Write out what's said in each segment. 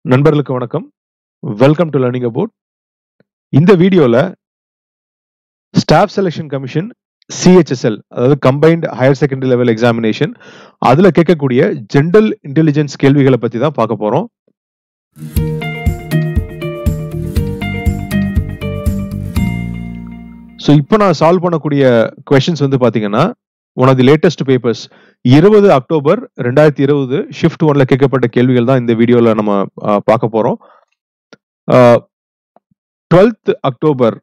நண்பர்களுக்கு வணக்கம் welcome to learning about இந்த வீடியோல ஸ்டாஃப் செலெக்ஷன் கமிஷன் சிஹெச்எஸ்எல் அதாவது combined higher secondary level examination அதுல கேட்கக்கூடிய ஜென்ரல் இன்டெலிஜென்ஸ் கேள்விகளை பத்தி தான் பார்க்க போறோம் ஸோ இப்போ நான் சால்வ் பண்ணக்கூடிய கொஷின்ஸ் வந்து பாத்தீங்கன்னா one of the latest papers இருபது அக்டோபர் ரெண்டாயிரத்தி இருபது ஷிஃப்ட் ஒன்ல கேட்கப்பட்ட கேள்விகள் தான் இந்த வீடியோல நம்ம அஹ், பார்க்க போறோம் டுவெல்த் அக்டோபர்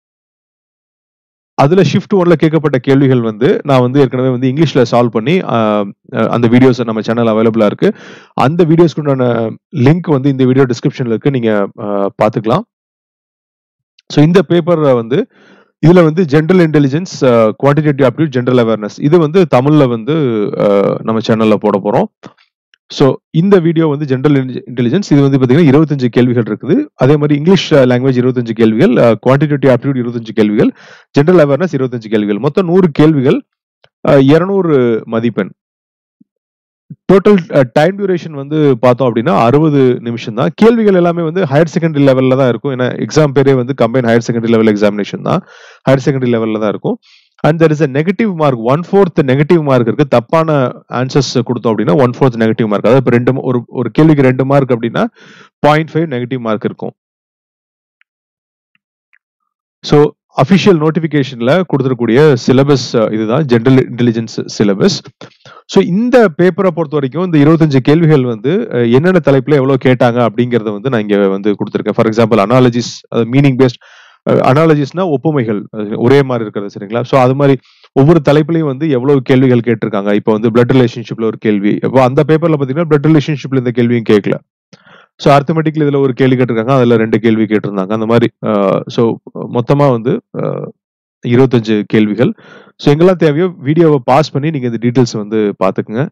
அதுல ஷிஃப்ட் ஒன்ல கேட்கப்பட்ட கேள்விகள் வந்து நான் வந்து ஏற்கனவே வந்து இங்கிலீஷ்ல சால்வ் பண்ணி அஹ், அஹ், அந்த வீடியோஸ் நம்ம சேனல் அவைலபிளா இருக்கு அந்த வீடியோஸ்க்கு உண்டான லிங்க் வந்து இந்த வீடியோ டிஸ்கிரிப்ஷன்ல இருக்கு நீங்க அஹ், பார்த்துக்கலாம் ஸோ இந்த பேப்பர் வந்து இதுல வந்து general intelligence quantitative aptitude general awareness இது வந்து தமிழ்ல வந்து அஹ், நம்ம சேனல்ல போட போறோம் ஸோ இந்த வீடியோ வந்து ஜென்ரல் இன்டெலிஜென்ஸ் இது வந்து பார்த்தீங்கன்னா இருபத்தஞ்சு கேள்விகள் இருக்குது அதே மாதிரி இங்கிலீஷ் லாங்குவேஜ் இருபத்தஞ்சு கேள்விகள் குவான்டிடேட்டிவ் ஆப்டியூட் இருபத்தஞ்சு கேள்விகள் ஜென்ரல் அவேர்னஸ் இருபத்தஞ்சு கேள்விகள் மொத்தம் நூறு கேள்விகள் இருநூறு மதிப்பெண் டோட்டல் டைம் டியூரேஷன் வந்து பார்த்தோம் அப்படின்னா அறுபது நிமிஷம் தான் கேள்விகள் எல்லாமே வந்து ஹையர் செகண்டரி லெவல்ல தான் இருக்கும் ஏன்னா எக்ஸாம் பேரே வந்து combine higher secondary level examination தான் ஹையர் செகண்டரி லெவல்ல தான் இருக்கும் and there is a negative mark one fourth negative mark இருக்கு தப்பான ஆன்சர்ஸ் கொடுத்தோம் அப்படின்னா ஒன் ஃபோர்த் நெகட்டிவ் மார்க் அதாவது இப்போ ரெண்டு ஒரு ஒரு கேள்விக்கு ரெண்டு மார்க் அப்படின்னா பாயிண்ட் ஃபைவ் நெகட்டிவ் மார்க் இருக்கும் ஸோ அஃபிஷியல் நோட்டிஃபிகேஷன்ல கொடுத்துருக்கூடிய சிலபஸ் இதுதான் ஜென்ரல் இன்டெலிஜென்ஸ் சிலபஸ் ஸோ இந்த பேப்பரை பொறுத்த வரைக்கும் இந்த இருபத்தஞ்சு கேள்விகள் வந்து அஹ், என்னென்ன தலைப்புல எவ்வளவு கேட்டாங்க அப்படிங்கறத வந்து நான் இங்க வந்து கொடுத்துருக்கேன் for example analogies meaning based அனாலஜிஸ்னா ஒப்புமைகள் அஹ், ஒரே மாதிரி இருக்கிறது சரிங்களா ஸோ அது மாதிரி ஒவ்வொரு தலைப்புலையும் வந்து எவ்வளவு கேள்விகள் கேட்டிருக்காங்க இப்போ வந்து பிளட் ரிலேஷன்ஷிப்ல ஒரு கேள்வி இப்போ அந்த பேப்பர்ல பாத்தீங்கன்னா பிளட் ரிலேஷன்ஷிப்ல இந்த கேள்வியும் கேட்கல ஸோ அர்த்தமெட்டிக்ல இதுல ஒரு கேள்வி கேட்டிருக்காங்க அதுல ரெண்டு கேள்வி கேட்டிருந்தாங்க அந்த மாதிரி ஸோ மொத்தமா வந்து அஹ், இருபத்தஞ்சு கேள்விகள் ஸோ எங்கெல்லாம் தேவையோ வீடியோவை பாஸ் பண்ணி நீங்க இந்த டீட்டெயில்ஸ் வந்து பாத்துக்குங்க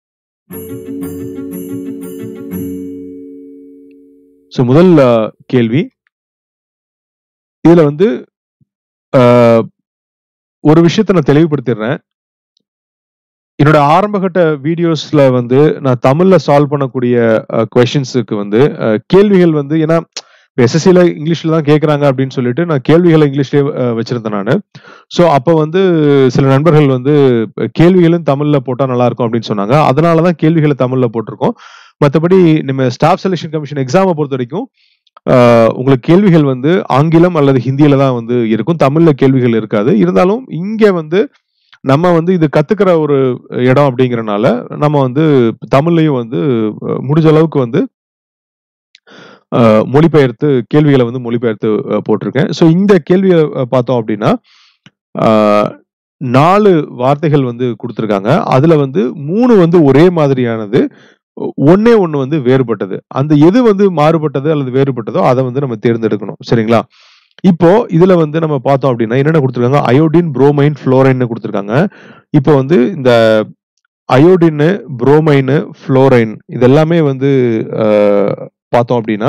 ஸோ முதல் அஹ், கேள்வி இதுல வந்து அஹ், ஒரு விஷயத்த நான் தெளிவுபடுத்திடுறேன் என்னோட ஆரம்பகட்ட வீடியோஸ்ல வந்து நான் தமிழ்ல சால்வ் பண்ணக்கூடிய கொஷின்ஸுக்கு வந்து அஹ், கேள்விகள் வந்து ஏன்னா எஸ்எஸ்சில இங்கிலீஷ்ல தான் கேட்கறாங்க அப்படின்னு சொல்லிட்டு நான் கேள்விகளை இங்கிலீஷ்லயே அஹ், வச்சிருந்தேன் நான் ஸோ அப்போ வந்து சில நண்பர்கள் வந்து அஹ், கேள்விகளும் தமிழ்ல போட்டா நல்லா இருக்கும் அப்படின்னு சொன்னாங்க அதனால தான் கேள்விகளை தமிழ்ல போட்டிருக்கோம் மற்றபடி நம்ம ஸ்டாஃப் செலெக்ஷன் கமிஷன் எக்ஸாமை பொறுத்த வரைக்கும் ஆஹ் உங்களுக்கு கேள்விகள் வந்து ஆங்கிலம் அல்லது ஹிந்தியில தான் வந்து இருக்கும் தமிழ்ல கேள்விகள் இருக்காது இருந்தாலும் இங்க வந்து நம்ம வந்து இது கத்துக்கிற ஒரு இடம் அப்படிங்கறனால நம்ம வந்து தமிழ்லயும் வந்து அஹ், முடிஞ்ச அளவுக்கு வந்து அஹ், மொழிபெயர்த்து கேள்விகளை வந்து மொழிபெயர்த்து அஹ், போட்டிருக்கேன் ஸோ இந்த கேள்வியை அஹ், பார்த்தோம் அப்படின்னா ஆஹ், நாலு வார்த்தைகள் வந்து கொடுத்துருக்காங்க அதுல வந்து மூணு வந்து ஒரே மாதிரியானது ஒன்னே ஒண்ணு வந்து வேறுபட்டது அந்த எது வந்து மாறுபட்டது அல்லது வேறுபட்டதோ அதை வந்து நம்ம தேர்ந்தெடுக்கணும் சரிங்களா இப்போ இதுல வந்து நம்ம பார்த்தோம் அப்படின்னா என்னென்ன கொடுத்துருக்காங்க அயோடின் புரோமைன் ஃப்ளோரைன் கொடுத்துருக்காங்க இப்போ வந்து இந்த அயோடின் புரோமைன் ஃப்ளோரைன் இதெல்லாமே வந்து ஆஹ், பார்த்தோம் அப்படின்னா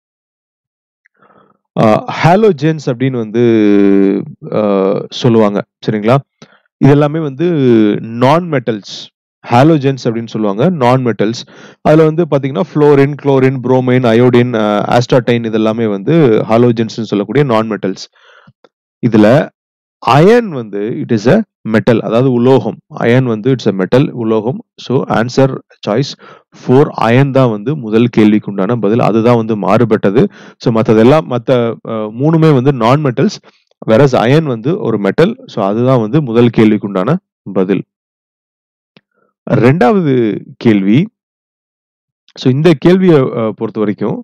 ஹாலோஜென்ஸ் அப்படின்னு வந்து ஆஹ், சொல்லுவாங்க சரிங்களா இது எல்லாமே வந்து நான் மெட்டல்ஸ் ஹாலோஜென்ஸ் அப்படின்னு சொல்லுவாங்க நான் மெட்டல்ஸ் அதுல வந்து பாத்தீங்கன்னா fluorine chlorine bromine iodine astatine இதெல்லாமே வந்து ஹாலோஜென்ஸ் சொல்லக்கூடிய நான் மெட்டல்ஸ் இதுல அயன் வந்து இட் இஸ் அ மெட்டல் அதாவது உலோகம் அயன் வந்து இட்ஸ் அ மெட்டல் உலோகம் so answer choice four iron தான் வந்து முதல் கேள்விக்கு உண்டான பதில் அதுதான் வந்து மாறுபட்டது ஸோ மற்றதெல்லாம் மற்ற மூணுமே வந்து நான் மெட்டல்ஸ் வேறஸ் அயன் வந்து ஒரு மெட்டல் ஸோ அதுதான் வந்து முதல் கேள்விக்கு உண்டான பதில் ரெண்டாவது கேள்வி ஸோ இந்த கேள்வியை அஹ், பொறுத்த வரைக்கும்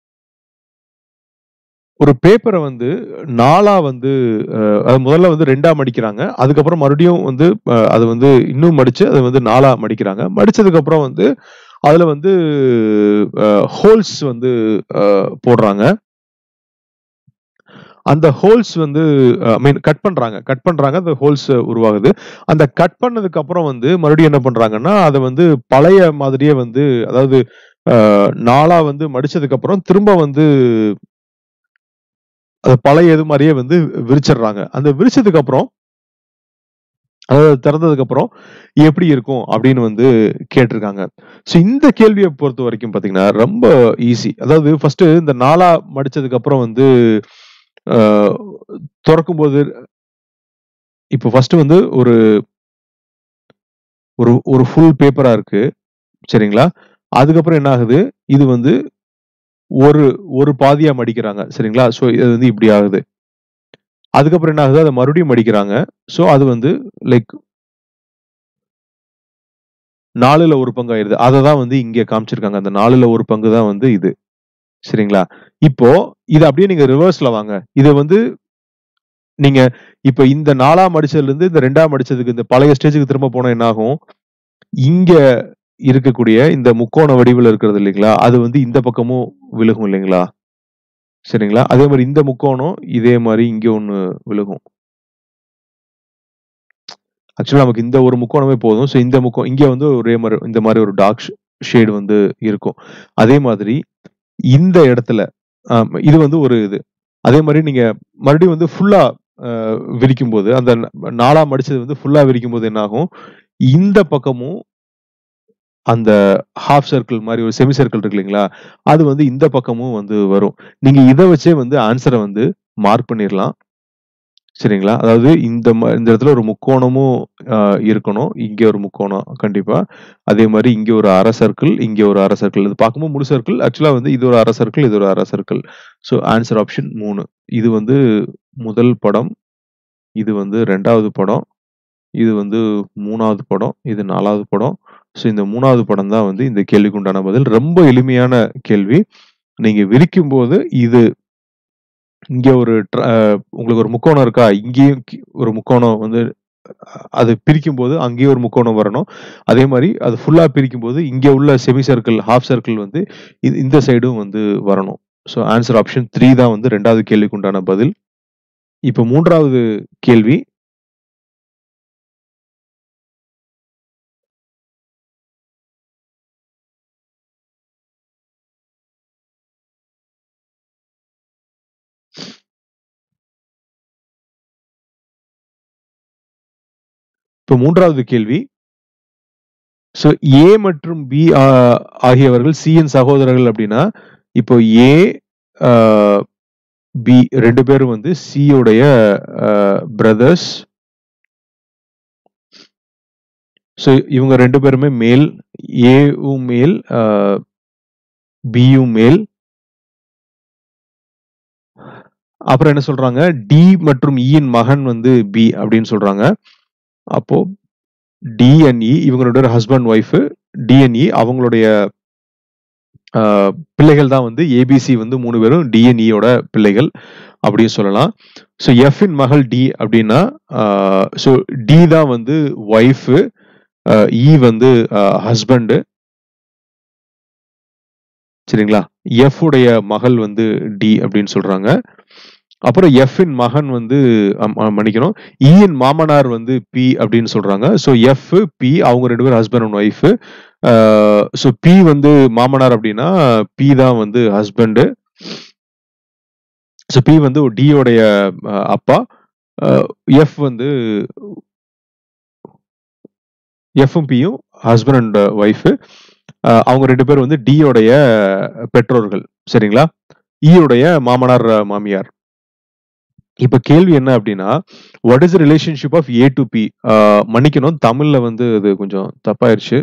ஒரு பேப்பரை வந்து நாலா வந்து அஹ், அது முதல்ல வந்து ரெண்டா மடிக்கிறாங்க அதுக்கப்புறம் மறுபடியும் வந்து அஹ், அது வந்து இன்னும் மடிச்சு அது வந்து நாலா மடிக்கிறாங்க மடிச்சதுக்கு அப்புறம் வந்து அதுல வந்து ஹோல்ஸ் வந்து அஹ், போடுறாங்க அந்த ஹோல்ஸ் வந்து ஐ மீன் கட் பண்றாங்க கட் பண்றாங்க அந்த ஹோல்ஸ் உருவாகுது அந்த கட் பண்ணதுக்கு அப்புறம் வந்து மறுபடியும் என்ன பண்றாங்கன்னா அதை வந்து பழைய மாதிரியே வந்து அதாவது அஹ், நாளா வந்து மடிச்சதுக்கு அப்புறம் திரும்ப வந்து அது பழைய இது மாதிரியே வந்து விரிச்சிடுறாங்க அந்த விரிச்சதுக்கு அப்புறம் அதாவது திறந்ததுக்கு அப்புறம் எப்படி இருக்கும் அப்படின்னு வந்து கேட்டிருக்காங்க ஸோ இந்த கேள்வியை பொறுத்த வரைக்கும் பாத்தீங்கன்னா ரொம்ப ஈஸி அதாவது ஃபர்ஸ்ட் இந்த நாளா மடிச்சதுக்கு அப்புறம் வந்து ஆஹ், திறக்கும் போது இப்போ ஃபர்ஸ்ட் வந்து ஒரு ஒரு ஒரு ஃபுல் பேப்பரா இருக்கு சரிங்களா அதுக்கப்புறம் என்ன ஆகுது இது வந்து ஒரு ஒரு பாதியா மடிக்கிறாங்க சரிங்களா ஸோ இது வந்து இப்படி ஆகுது அதுக்கப்புறம் என்ன ஆகுது அதை மறுபடியும் மடிக்கிறாங்க ஸோ அது வந்து லைக் நாலுல ஒரு பங்கு ஆயிருது அதை தான் வந்து இங்க காமிச்சிருக்காங்க அந்த நாலுல ஒரு பங்கு தான் வந்து இது சரிங்களா இப்போ இது அப்படியே நீங்க ரிவர்ஸ்ல வாங்க இதை வந்து நீங்க இப்ப இந்த நாலாம் மடிச்சதுல இருந்து இந்த ரெண்டாம் மடிச்சதுக்கு இந்த பழைய ஸ்டேஜுக்கு திரும்ப போனா என்ன ஆகும் இங்க இருக்கக்கூடிய இந்த முக்கோண வடிவில் இருக்கிறது இல்லைங்களா அது வந்து இந்த பக்கமும் விழுகும் இல்லைங்களா சரிங்களா அதே மாதிரி இந்த முக்கோணம் இதே மாதிரி இங்க ஒண்ணு விழுகும் ஆக்சுவலா நமக்கு இந்த ஒரு முக்கோணமே போதும் ஸோ இந்த முக்கோணம் இங்க வந்து ஒரே மாதிரி இந்த மாதிரி ஒரு டார்க் ஷேடு வந்து இருக்கும் அதே மாதிரி இந்த இடத்துல ஆம், இது வந்து ஒரு இது அதே மாதிரி நீங்க மறுபடியும் வந்து ஃபுல்லா விரிக்கும் போது அந்த ந- நாலா மடிச்சது வந்து ஃபுல்லா விரிக்கும் போது என்ன ஆகும் இந்த பக்கமும் அந்த ஹாஃப் சர்க்கிள் மாதிரி ஒரு செமி சர்க்கிள் இருக்கு இல்லைங்களா அது வந்து இந்த பக்கமும் வந்து வரும் நீங்க இதை வச்சே வந்து ஆன்சரை வந்து மார்க் பண்ணிடலாம் சரிங்களா அதாவது இந்த ம- இந்த இடத்துல ஒரு முக்கோணமும் ஆஹ், இருக்கணும் இங்க ஒரு முக்கோணம் கண்டிப்பா அதே மாதிரி இங்க ஒரு அரை சர்க்கிள் இங்க ஒரு அரை சர்க்கிள் இது பார்க்கும்போது முழு சர்க்கிள் ஆக்சுவலா வந்து இது ஒரு அரை சர்க்கிள் இது ஒரு அரை சர்க்கிள் ஸோ ஆன்சர் ஆப்ஷன் மூணு இது வந்து முதல் படம் இது வந்து ரெண்டாவது படம் இது வந்து மூணாவது படம் இது நாலாவது படம் ஸோ இந்த மூணாவது படம் தான் வந்து இந்த கேள்விக்கு உண்டான பதில் ரொம்ப எளிமையான கேள்வி நீங்க விரிக்கும் போது இது இங்க ஒரு ட்ர- அஹ் உங்களுக்கு ஒரு முக்கோணம் இருக்கா இங்கேயும் கி- ஒரு முக்கோணம் வந்து அஹ், அது பிரிக்கும் போது அங்கேயும் ஒரு முக்கோணம் வரணும் அதே மாதிரி அது ஃபுல்லா பிரிக்கும் போது இங்க உள்ள செமி சர்க்கிள் ஹாஃப் சர்க்கிள் வந்து இது- இந்த சைடும் வந்து வரணும் ஸோ ஆன்சர் ஆப்ஷன் த்ரீ தான் வந்து ரெண்டாவது கேள்விக்கு உண்டான பதில் இப்போ மூன்றாவது கேள்வி இப்போ மூன்றாவது கேள்வி ஸோ ஏ மற்றும் பி ஆகியவர்கள் சியின் சகோதரர்கள் அப்படின்னா இப்போ ஏ பி ரெண்டு பேரும் வந்து சியோடைய பிரதர்ஸ் ஸோ இவங்க ரெண்டு பேருமே மேல் ஏவும் மேல் பியும் மேல் அப்புறம் என்ன சொல்றாங்க டி மற்றும் இயின் மகன் வந்து பி அப்படின்னு சொல்றாங்க அப்போ டிஎன்இ இவங்களுடைய ஹஸ்பண்ட் ஒய்ஃப் டிஎன்இ அவங்களுடைய ஆஹ், பிள்ளைகள் தான் வந்து ஏபிசி வந்து மூணு பேரும் டிஎன்இயோட பிள்ளைகள் அப்படின்னு சொல்லலாம் ஸோ எஃப்இன் மகள் டி அப்படின்னா ஸோ டி தான் வந்து ஒய்ஃபு இ வந்து ஹஸ்பண்டு சரிங்களா எஃப் உடைய மகள் வந்து டி அப்படின்னு சொல்றாங்க அப்புறம் எஃப் இன் மகன் வந்து அம், அ, மன்னிக்கணும் இயின் மாமனார் வந்து பி அப்படின்னு சொல்றாங்க ஸோ எஃப் பி அவங்க ரெண்டு பேரும் husband and wife so B வந்து மாமனார் அப்படின்னா பி தான் வந்து ஹஸ்பண்டு ஸோ பி வந்து டியோடைய அப்பா எஃப் வந்து எஃப்எம் பியும் ஹஸ்பண்ட் அண்ட் ஒய்ஃப் அவங்க ரெண்டு பேரும் வந்து டியோடைய பெற்றோர்கள் சரிங்களா ஈயோடைய மாமனார் அஹ், மாமியார் இப்ப கேள்வி என்ன அப்படின்னா what is relationship of A to B மன்னிக்கணும் தமிழ்ல வந்து அது கொஞ்சம் தப்பாயிருச்சு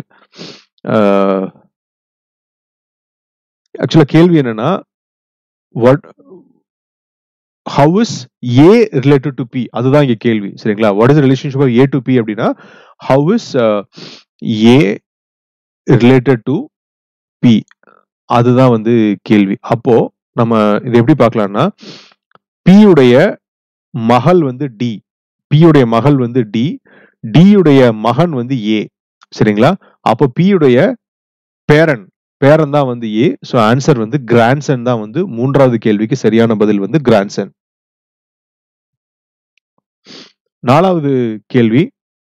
ஆக்சுவலா கேள்வி என்னன்னா what how is A related to B அதுதான் இங்க கேள்வி சரிங்களா what is relationship of A to B அப்படின்னா how is A related to B அதுதான் வந்து கேள்வி அப்போ நம்ம இது எப்படி பார்க்கலாம்னா P உடைய மகள் வந்து டி P உடைய மகள் வந்து டி D உடைய மகன் வந்து ஏ சரிங்களா அப்போ P உடைய பேரன் பேரன் தான் வந்து ஏ ஸோ ஆன்சர் வந்து கிராண்ட்சன் தான் வந்து மூன்றாவது கேள்விக்கு சரியான பதில் வந்து கிராண்ட்சன் நாலாவது கேள்வி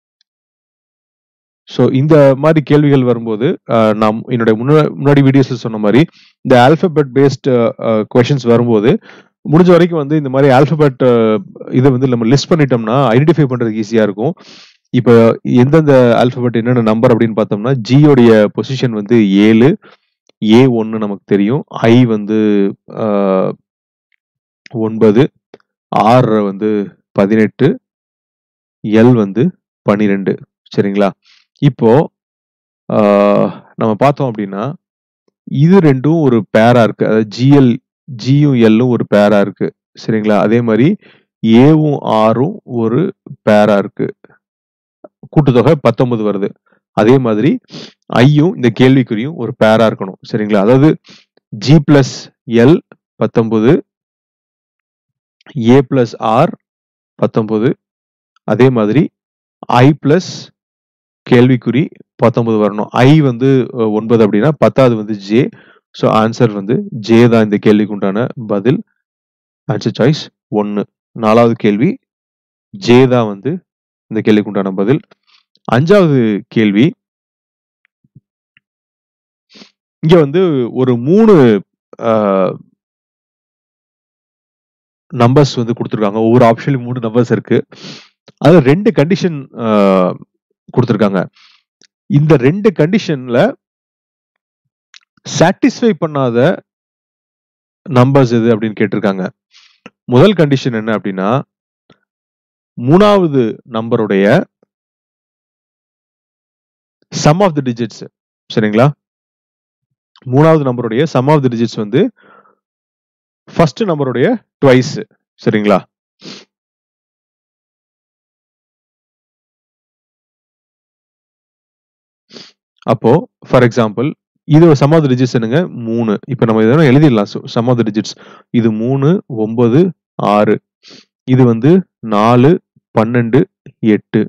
ஸோ இந்த மாதிரி கேள்விகள் வரும்போது அஹ், நான் என்னுடைய முன்னா- முன்னாடி வீடியோஸ்ல சொன்ன மாதிரி இந்த ஆல்பபெட் பேஸ்ட் கொஷின்ஸ் வரும்போது முடிஞ்ச வரைக்கும் வந்து இந்த மாதிரி ஆல்பபெட் இதை வந்து நம்ம லிஸ்ட் பண்ணிட்டோம்னா ஐடென்டிஃபை பண்றதுக்கு ஈஸியா இருக்கும் இப்போ எந்தெந்த ஆல்பபெட் என்னென்ன நம்பர் அப்படின்னு பார்த்தோம்னா G உடைய பொசிஷன் வந்து ஏழு ஏ ஒன்று நமக்கு தெரியும் ஐ வந்து ஆஹ், ஒன்பது ஆர் வந்து பதினெட்டு எல் வந்து பன்னிரெண்டு சரிங்களா இப்போ ஆஹ், நம்ம பார்த்தோம் அப்படின்னா இது ரெண்டும் ஒரு பேரா இருக்கு அதாவது ஜிஎல் ஜியும் எல்லும் ஒரு பேரா இருக்கு சரிங்களா அதே மாதிரி ஏவும் ஆரும் ஒரு பேரா இருக்கு கூட்டுத்தொகை பத்தொன்பது வருது அதே மாதிரி ஐயும் இந்த கேள்விக்குறியும் ஒரு பேரா இருக்கணும் சரிங்களா அதாவது ஜி பிளஸ் எல் பத்தொன்பது ஏ பிளஸ் ஆர் பத்தொன்பது அதே மாதிரி ஐ பிளஸ் கேள்விக்குறி பத்தொன்பது வரணும் ஐ வந்து அஹ், ஒன்பது அப்படின்னா பத்தாவது வந்து ஜே ஸோ ஆன்சர் வந்து ஜே தான் இந்த கேள்விக்கு உண்டான பதில் ஆன்சர் சாய்ஸ் ஒன்று நாலாவது கேள்வி ஜே தான் வந்து இந்த கேள்விக்கு உண்டான பதில் அஞ்சாவது கேள்வி இங்க வந்து ஒரு மூணு நம்பர்ஸ் வந்து கொடுத்துருக்காங்க ஒவ்வொரு ஆப்ஷன்லயும் மூணு நம்பர்ஸ் இருக்கு அது ரெண்டு கண்டிஷன் கொடுத்துருக்காங்க இந்த ரெண்டு கண்டிஷன்ல சாட்டிஸ்ஃபை பண்ணாத நம்பர்ஸ் எது அப்படின்னு கேட்டிருக்காங்க முதல் கண்டிஷன் என்ன அப்படின்னா மூணாவது நம்பருடைய சம் ஆஃப் தி டிஜிட்ஸ் சரிங்களா மூணாவது நம்பருடைய சம் ஆஃப் தி டிஜிட்ஸ் வந்து ஃபர்ஸ்ட் நம்பருடைய ட்வைஸ் சரிங்களா அப்போ ஃபார் எக்ஸாம்பிள் இது சம் ஆஃப் தி டிஜிட்ஸ் என்னங்க மூணு இப்போ நம்ம இதெல்லாம் எழுதிடலாம் சம் ஆஃப் தி டிஜிட்ஸ் இது மூணு ஒன்பது ஆறு இது வந்து நாலு பன்னெண்டு எட்டு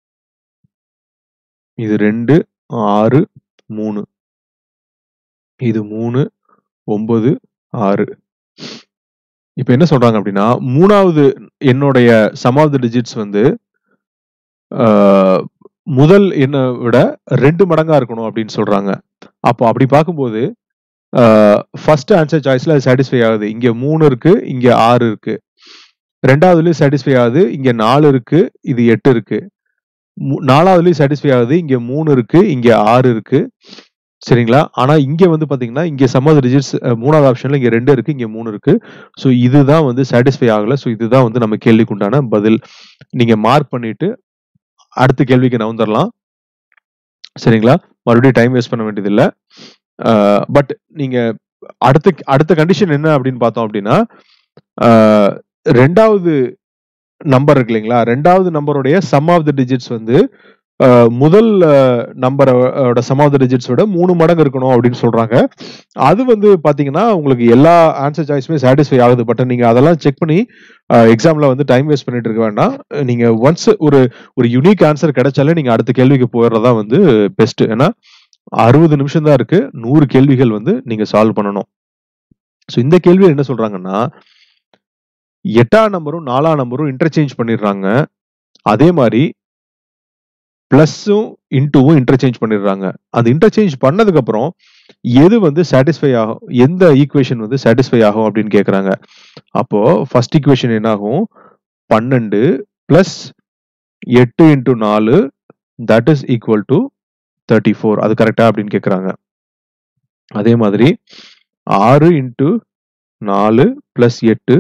இது ரெண்டு ஆறு மூணு இது மூணு ஒன்பது ஆறு இப்போ என்ன சொல்றாங்க அப்படின்னா மூணாவது என்னுடைய சம் ஆஃப் தி டிஜிட்ஸ் வந்து ஆஹ், முதல் எண்ணை விட ரெண்டு மடங்கா இருக்கணும் அப்படின்னு சொல்றாங்க அப்போ அப்படி பார்க்கும்போது ஃபர்ஸ்ட் ஆன்சர் சாய்ஸ்ல அது சாட்டிஸ்ஃபை ஆகுது இங்க மூணு இருக்கு இங்க ஆறு இருக்கு ரெண்டாவதுலயும் சாட்டிஸ்ஃபை ஆகுது இங்க நாலு இருக்கு இது எட்டு இருக்கு மூ- நாலாவதுலயும் சாட்டிஸ்ஃபை ஆகுது இங்க மூணு இருக்கு இங்க ஆறு இருக்கு சரிங்களா ஆனா இங்க வந்து பாத்தீங்கன்னா இங்க சம் ஆஃப் டிஜிட்ஸ் மூணாவது ஆப்ஷன்ல இங்க ரெண்டு இருக்கு இங்க மூணு இருக்கு ஸோ இதுதான் வந்து சாட்டிஸ்ஃபை ஆகல ஸோ இதுதான் வந்து நம்ம கேள்விக்கு உண்டான பதில் நீங்க மார்க் பண்ணிட்டு அடுத்த கேள்விக்கு நவுந்துடலாம் சரிங்களா மறுபடியும் டைம் வேஸ்ட் பண்ண வேண்டியதில்லை பட் நீங்க அடுத்த அடுத்த கண்டிஷன் என்ன அப்படின்னு பார்த்தோம் அப்படின்னா ஆஹ், ரெண்டாவது நம்பர் இருக்கு இல்லைங்களா ரெண்டாவது நம்பருடைய சம் ஆஃப் தி டிஜிட்ஸ் வந்து ஆஹ், முதல் நம்பரோட சம் ஆஃப் தி டிஜிட்ஸ் விட மூணு மடங்கு இருக்கணும் அப்படின்னு சொல்றாங்க அது வந்து பாத்தீங்கன்னா உங்களுக்கு எல்லா ஆன்சர் சாய்ஸுமே சாட்டிஸ்ஃபை ஆகுது பட் நீங்க அதெல்லாம் செக் பண்ணி எக்ஸாம்ல வந்து டைம் வேஸ்ட் பண்ணிட்டு இருக்க வேண்டாம் நீங்க ஒன்ஸ் ஒரு ஒரு யூனிக் ஆன்சர் கிடைச்சாலே நீங்க அடுத்த கேள்விக்கு போயிடுறதா வந்து பெஸ்ட் ஏன்னா அறுபது நிமிஷம் தான் இருக்கு நூறு கேள்விகள் வந்து நீங்க சால்வ் பண்ணணும் ஸோ இந்த கேள்வி என்ன சொல்றாங்கன்னா எட்டாம் நம்பரும் நாலாம் நம்பரும் இன்டர்சேஞ்ச் பண்ணிடுறாங்க அதே மாதிரி பிளஸும் இன்டூவும் இன்டர்சேஞ்ச் பண்ணிடுறாங்க அந்த இன்டர்சேஞ்ச் பண்ணதுக்கு அப்புறம் எது வந்து சாட்டிஸ்ஃபை ஆகும் எந்த ஈக்குவேஷன் வந்து சாட்டிஸ்ஃபை ஆகும் அப்படின்னு கேக்குறாங்க அப்போ ஃபர்ஸ்ட் ஈக்குவேஷன் என்ன ஆகும் பன்னெண்டு பிளஸ் எட்டு இன்டூ நாலு that is equal to thirty four அது கரெக்டா அப்படின்னு கேக்குறாங்க அதே மாதிரி ஆறு இன்டூ நாலு பிளஸ் எட்டு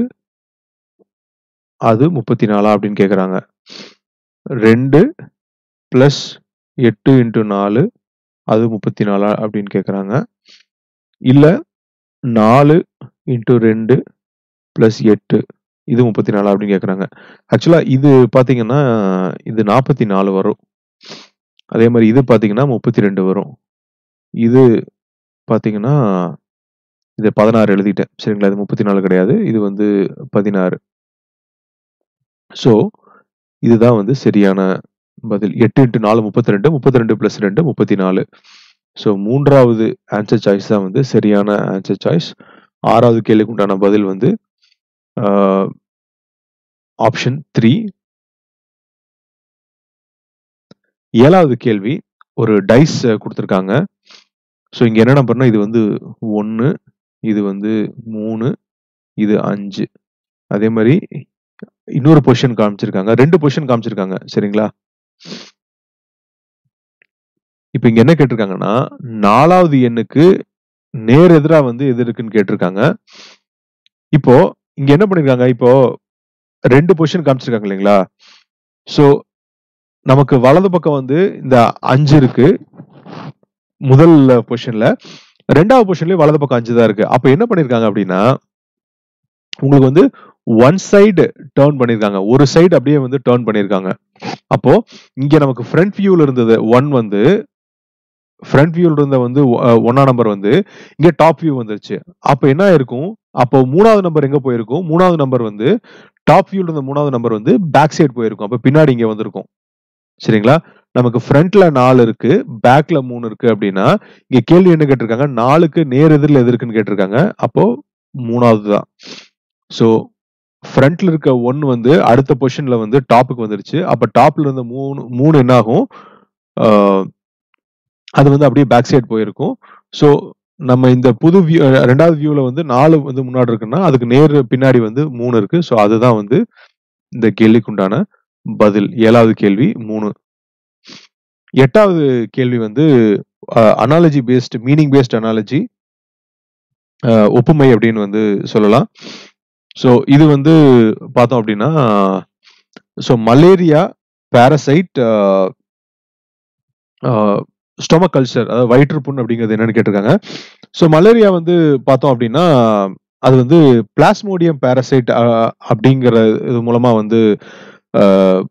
அது முப்பத்தி நாலா அப்படின்னு கேக்குறாங்க ரெண்டு பிளஸ் எட்டு இன்டூ நாலு அது முப்பத்தி நாலா அப்படின்னு கேக்குறாங்க இல்ல நாலு இன்டூ ரெண்டு பிளஸ் எட்டு இது முப்பத்தி நாலு அப்படின்னு கேக்குறாங்க ஆக்சுவலா இது பாத்தீங்கன்னா இது நாற்பத்தி நாலு வரும் அதே மாதிரி இது பாத்தீங்கன்னா முப்பத்தி ரெண்டு வரும் இது பாத்தீங்கன்னா இது பதினாறு எழுதிட்டேன் சரிங்களா இது முப்பத்தி நாலு கிடையாது இது வந்து பதினாறு ஸோ இதுதான் வந்து சரியான பதில் எட்டு இன்ட்டு நாலு முப்பத்தி ரெண்டு முப்பத்தி ரெண்டு பிளஸ் ரெண்டு முப்பத்தி நாலு ஸோ மூன்றாவது ஆன்சர் சாய்ஸ் தான் வந்து சரியான ஆன்சர் சாய்ஸ் ஆறாவது கேள்விக்கு உண்டான பதில் வந்து ஆப்ஷன் த்ரீ ஏழாவது கேள்வி ஒரு டைஸ் கொடுத்துருக்காங்க ஸோ இங்க என்ன நம்பர்னா இது வந்து ஒன்று இது வந்து மூணு இது அஞ்சு அதே மாதிரி இன்னொரு பொசிஷன் காமிச்சிருக்காங்க ரெண்டு பொசிஷன் காமிச்சிருக்காங்க சரிங்களா இப்ப இங்க என்ன கேட்டிருக்காங்கன்னா நாலாவது எண்ணுக்கு நேர் எதிரா வந்து எது இருக்குன்னு கேட்டிருக்காங்க இப்போ இங்க என்ன பண்ணிருக்காங்க இப்போ ரெண்டு பொசிஷன் காமிச்சிருக்காங்க இல்லைங்களா சோ நமக்கு வலது பக்கம் வந்து இந்த அஞ்சு இருக்கு முதல் பொசிஷன்ல ரெண்டாவது பொசிஷன்லயும் வலது பக்கம் அஞ்சு தான் இருக்கு அப்ப என்ன பண்ணிருக்காங்க அப்படின்னா உங்களுக்கு வந்து ஒன் சைடு டேர்ன் பண்ணிருக்காங்க ஒரு சைடு அப்படியே வந்து டேர்ன் பண்ணிருக்காங்க அப்போ இங்க நமக்கு ஃப்ரண்ட் வியூல இருந்தது ஒன் வந்து ஃப்ரண்ட் வியூல இருந்த வந்து ஒன்னா நம்பர் வந்து இங்க டாப் வியூ வந்துருச்சு அப்ப என்ன இருக்கும் அப்போ மூணாவது நம்பர் எங்க போயிருக்கும் மூணாவது நம்பர் வந்து டாப் வியூல இருந்த மூணாவது நம்பர் வந்து பேக் சைடு போயிருக்கும் அப்ப பின்னாடி இங்க வந்திருக்கும் சரிங்களா நமக்கு ஃப்ரண்ட்ல நாலு இருக்கு பேக்ல மூணு இருக்கு அப்படின்னா இங்க கேள்வி என்ன கேட்டிருக்காங்க நாலுக்கு நேர் எதிரில் எது இருக்குன்னு கேட்டிருக்காங்க அப்போ மூணாவது தான் ஸோ ஃப்ரண்ட்ல இருக்க ஒன் வந்து அடுத்த பொசிஷன்ல வந்து டாப்புக்கு வந்துருச்சு அப்ப டாப்ல இருந்த மூணு மூணு என்ன ஆகும் ஆஹ் அது வந்து அப்படியே பேக் சைடு போயிருக்கும் ஸோ நம்ம இந்த புது வியூ ரெண்டாவது வியூல வந்து நாலு வந்து முன்னாடி இருக்குன்னா அதுக்கு நேர் பின்னாடி வந்து மூணு இருக்கு ஸோ அதுதான் வந்து இந்த கேள்விக்குண்டான பதில் ஏழாவது கேள்வி மூணு எட்டாவது கேள்வி வந்து analogy based meaning based analogy ஒப்புமை அப்படின்னு வந்து சொல்லலாம் ஸோ இது வந்து பார்த்தோம் அப்படின்னா so malaria parasite stomach culture அதாவது வயிற்றுப்புண் அப்படிங்கிறது என்னன்னு கேட்டிருக்காங்க ஸோ மலேரியா வந்து பார்த்தோம் அப்படின்னா அது வந்து பிளாஸ்மோடியம் பாரசைட் அப்படிங்கிற இது மூலமா வந்து ஆஹ்,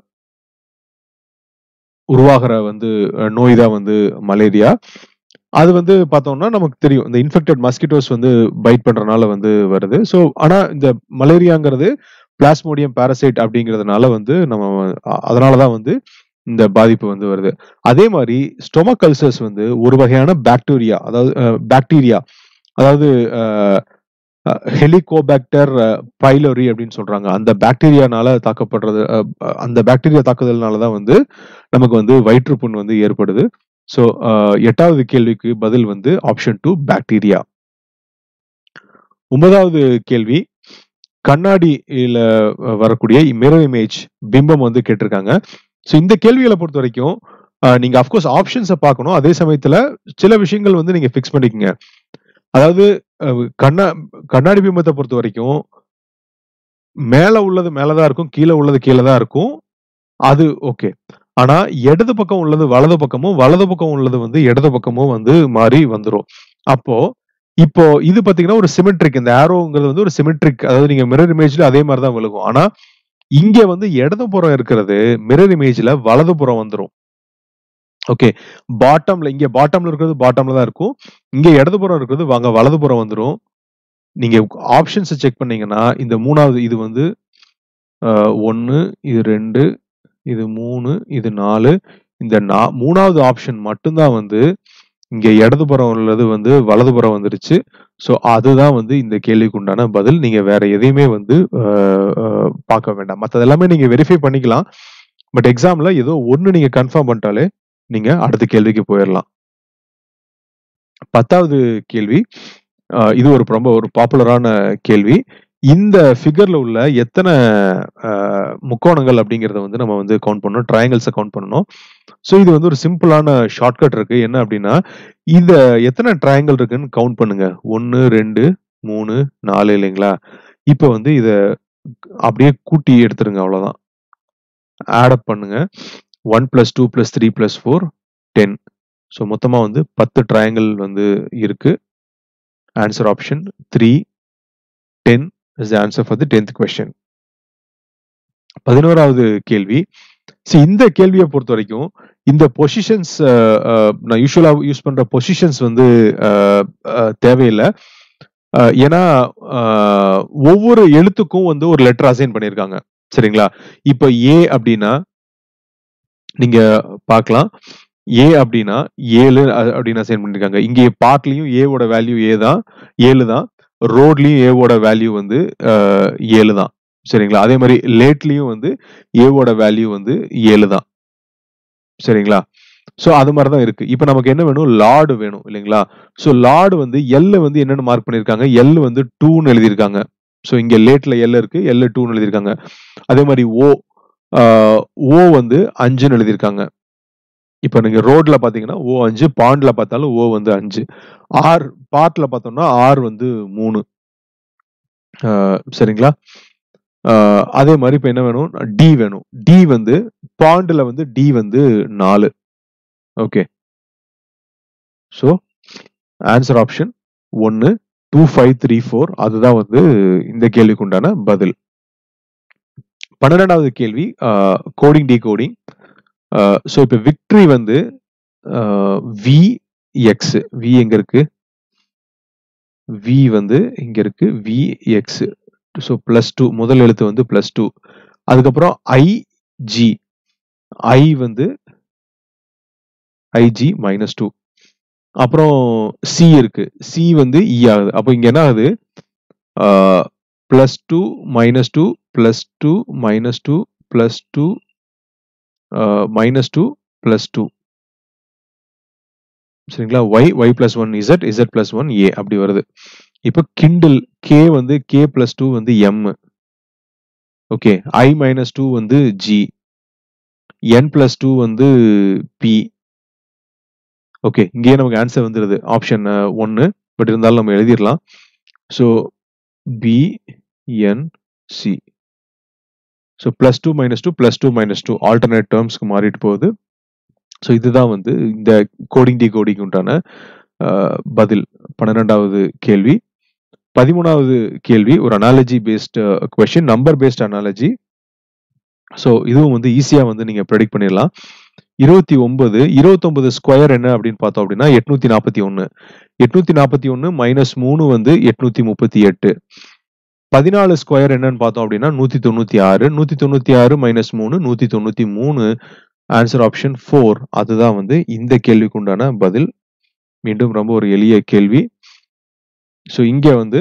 உருவாகிற வந்து நோய் தான் வந்து மலேரியா அது வந்து பார்த்தோம்னா நமக்கு தெரியும் இந்த இன்ஃபெக்டட் மஸ்கிட்டோஸ் வந்து பைட் பண்றதுனால வந்து வருது ஸோ ஆனா இந்த மலேரியாங்கிறது பிளாஸ்மோடியம் பாரசைட் அப்படிங்கிறதுனால வந்து நம்ம அ- அதனாலதான் வந்து இந்த பாதிப்பு வந்து வருது அதே மாதிரி ஸ்டொமக் கல்சர்ஸ் வந்து ஒரு வகையான பாக்டீரியா அதாவது பாக்டீரியா அதாவது ஹெலிகோபாக்டர் பைலோரி அப்படின்னு சொல்றாங்க அந்த பாக்டீரியானால தாக்கப்படுறது அஹ், அஹ், அந்த பாக்டீரியா தாக்குதல்னால தான் வந்து நமக்கு வந்து வயிற்றுப்புண் வந்து ஏற்படுது ஸோ எட்டாவது கேள்விக்கு பதில் வந்து ஆப்ஷன் டூ பாக்டீரியா ஒன்பதாவது கேள்வி கண்ணாடியில அஹ், வரக்கூடிய மிரர் இமேஜ் பிம்பம் வந்து கேட்டிருக்காங்க ஸோ இந்த கேள்விகளை பொறுத்த வரைக்கும் அஹ், நீங்க அஃப்கோர்ஸ் ஆப்ஷன்ஸை பார்க்கணும் அதே சமயத்துல சில விஷயங்கள் வந்து நீங்க ஃபிக்ஸ் பண்ணிக்கங்க அதாவது அஹ், கண்ணா கண்ணாடி பிம்பத்தை பொறுத்த வரைக்கும் மேல உள்ளது மேலதான் இருக்கும் கீழே உள்ளது கீழே தான் இருக்கும் அது ஓகே ஆனா இடது பக்கம் உள்ளது வலது பக்கமும் வலது பக்கம் உள்ளது வந்து இடது பக்கமும் வந்து மாறி வந்துரும் அப்போ இப்போ இது பாத்தீங்கன்னா ஒரு சிமெட்ரிக் இந்த ஆரோங்கிறது வந்து ஒரு சிமெட்ரிக் அதாவது நீங்க மிரர் இமேஜ்ல அதே மாதிரி தான் விழுகும் ஆனா இங்க வந்து இடது புறம் இருக்கிறது மிரர் இமேஜ்ல வலது புறம் வந்துரும் ஓகே பாட்டம்ல இங்க பாட்டம்ல இருக்கிறது பாட்டம்ல தான் இருக்கும் இங்க இடது புறம் இருக்கிறது வாங்க வலது புறம் வந்துரும் நீங்க ஆப்ஷன்ஸ் செக் பண்ணீங்கன்னா இந்த மூணாவது இது வந்து ஒன்னு இது ரெண்டு இது மூணு இது நாலு இந்த நா மூணாவது ஆப்ஷன் மட்டும்தான் வந்து இங்க இடதுபுறம் உள்ளது வந்து வலதுபுறம் வந்துருச்சு ஸோ அதுதான் வந்து இந்த கேள்விக்கு உண்டான பதில் நீங்க வேற எதையுமே வந்து அஹ், அஹ், பார்க்க வேண்டாம் மற்றது எல்லாமே நீங்க வெரிஃபை பண்ணிக்கலாம் பட் எக்ஸாம்ல ஏதோ ஒன்னு நீங்க கன்ஃபார்ம் பண்ணிட்டாலே நீங்க அடுத்த கேள்விக்கு போயிடலாம் பத்தாவது கேள்வி அஹ், இது ஒரு ரொம்ப ஒரு பாப்புலரான கேள்வி இந்த ஃபிகர்ல உள்ள எத்தனை அஹ், முக்கோணங்கள் அப்படிங்கறத வந்து நம்ம வந்து கவுண்ட் பண்ணணும் ட்ரையாங்கிள்ஸை கவுண்ட் பண்ணணும் ஸோ இது வந்து ஒரு சிம்பிளான ஷார்ட்கட் இருக்கு என்ன அப்படின்னா இந்த எத்தனை ட்ரையாங்கிள் இருக்குன்னு கவுண்ட் பண்ணுங்க ஒன்று ரெண்டு மூணு நாலு இல்லைங்களா இப்போ வந்து இத அப்படியே கூட்டி எடுத்துருங்க அவ்வளவுதான் ஆட் அப் பண்ணுங்க one plus two plus three plus four ten so மொத்தமா வந்து பத்து ட்ரையாங்கிள் வந்து இருக்கு answer option three ten is the answer for the tenth question பதினோராவது கேள்வி See, இந்த கேள்வியை பொறுத்த வரைக்கும் இந்த பொசிஷன்ஸ் நான் யூஸ்வலா யூஸ் பண்ற பொசிஷன்ஸ் வந்து அஹ், அஹ், தேவையில்லை அஹ், ஏன்னா அஹ், ஒவ்வொரு எழுத்துக்கும் வந்து ஒரு லெட்டர் அசைன் பண்ணியிருக்காங்க சரிங்களா இப்போ ஏ அப்படின்னா நீங்க பார்க்கலாம் ஏ அப்படின்னா ஏழு அ- அப்படின்னு அசைன் பண்ணிருக்காங்க இங்கே பார்ட்லயும் ஏவோட வேல்யூ ஏ தான் ஏழு தான் ரோட்லயும் ஏவோட வேல்யூ வந்து அஹ், ஏழு தான் சரிங்களா அதே மாதிரி லேட்லயும் வந்து ஏவோட வேல்யூ வந்து ஏழு தான் சரிங்களா சோ அது மாதிரி தான் இருக்கு இப்போ நமக்கு என்ன வேணும் லார்டு வேணும் இல்லைங்களா சோ லார்டு வந்து எல்ல வந்து என்னன்னு மார்க் பண்ணிருக்காங்க எல் வந்து டூன்னு எழுதியிருக்காங்க சோ இங்க லேட்ல எல் இருக்கு எல் டூன்னு எழுதியிருக்காங்க அதே மாதிரி ஓ ஓ வந்து அஞ்சுன்னு எழுதியிருக்காங்க இப்போ நீங்க ரோட்ல பாத்தீங்கன்னா ஓ அஞ்சு பாண்ட்ல பார்த்தாலும் ஓ வந்து அஞ்சு ஆர் பார்ட்ல பார்த்தோம்னா ஆர் வந்து மூணு ஆஹ் சரிங்களா ஆஹ் அதே மாதிரி இப்போ என்ன வேணும் டி வேணும் டி வந்து பாண்டில் வந்து டி வந்து நாலு ஓகே ஸோ ஆன்சர் ஆப்ஷன் ஒன்று டூ ஃபைவ் த்ரீ ஃபோர் அதுதான் வந்து இந்த கேள்விக்கு உண்டான பதில் பன்னிரெண்டாவது கேள்வி கோடிங் டி கோடிங் ஸோ இப்போ விக்ட்ரி வந்து வி எக்ஸ் வி எங்க இருக்கு வி வந்து இங்க இருக்கு V X so plus two முதல் எழுத்து வந்து பிளஸ் டூ அதுக்கப்புறம் ஐ ஜி ஐ வந்து ஐஜி மைனஸ் டூ அப்புறம் சி இருக்கு சி வந்து இ ஆகுது அப்போ இங்க என்ன ஆகுது plus two minus two plus two minus two plus two minus two plus two சரிங்களா Y Y plus one Z Z plus one A அப்படி வருது இப்போ கிண்டில் கே வந்து கே பிளஸ் டூ வந்து M okay I minus two வந்து G N plus two வந்து P okay இங்கேயே நமக்கு ஆன்சர் வந்துடுது ஆப்ஷன் ஒன்று பட் இருந்தாலும் நம்ம எழுதிடலாம் so B N C so plus two minus two plus two minus two alternate டேர்ம்ஸ்க்கு மாறிட்டு போகுது ஸோ இதுதான் வந்து இந்த கோடிங் டி கோடிங் உண்டான பதில் பன்னிரெண்டாவது கேள்வி பதிமூணாவது கேள்வி ஒரு analogy based question number based analogy so இதுவும் வந்து ஈஸியாக வந்து நீங்கள் ப்ரெடிக்ட் பண்ணிடலாம் இருபத்தி ஒன்பது இருபத்தொன்பது ஸ்கொயர் என்ன அப்படின்னு பார்த்தோம் அப்படின்னா எட்நூத்தி நாற்பத்தி ஒன்று எட்நூத்தி நாற்பத்தி ஒன்று மைனஸ் மூணு வந்து எட்நூத்தி முப்பத்தி எட்டு பதினாலு ஸ்கொயர் என்னன்னு பார்த்தோம் அப்படின்னா நூத்தி தொண்ணூத்தி ஆறு நூத்தி தொண்ணூத்தி ஆறு மைனஸ் மூணு நூத்தி தொண்ணூத்தி மூணு ஆன்சர் ஆப்ஷன் ஃபோர் அதுதான் வந்து இந்த கேள்விக்கு உண்டான பதில் மீண்டும் ரொம்ப ஒரு எளிய கேள்வி ஸோ இங்க வந்து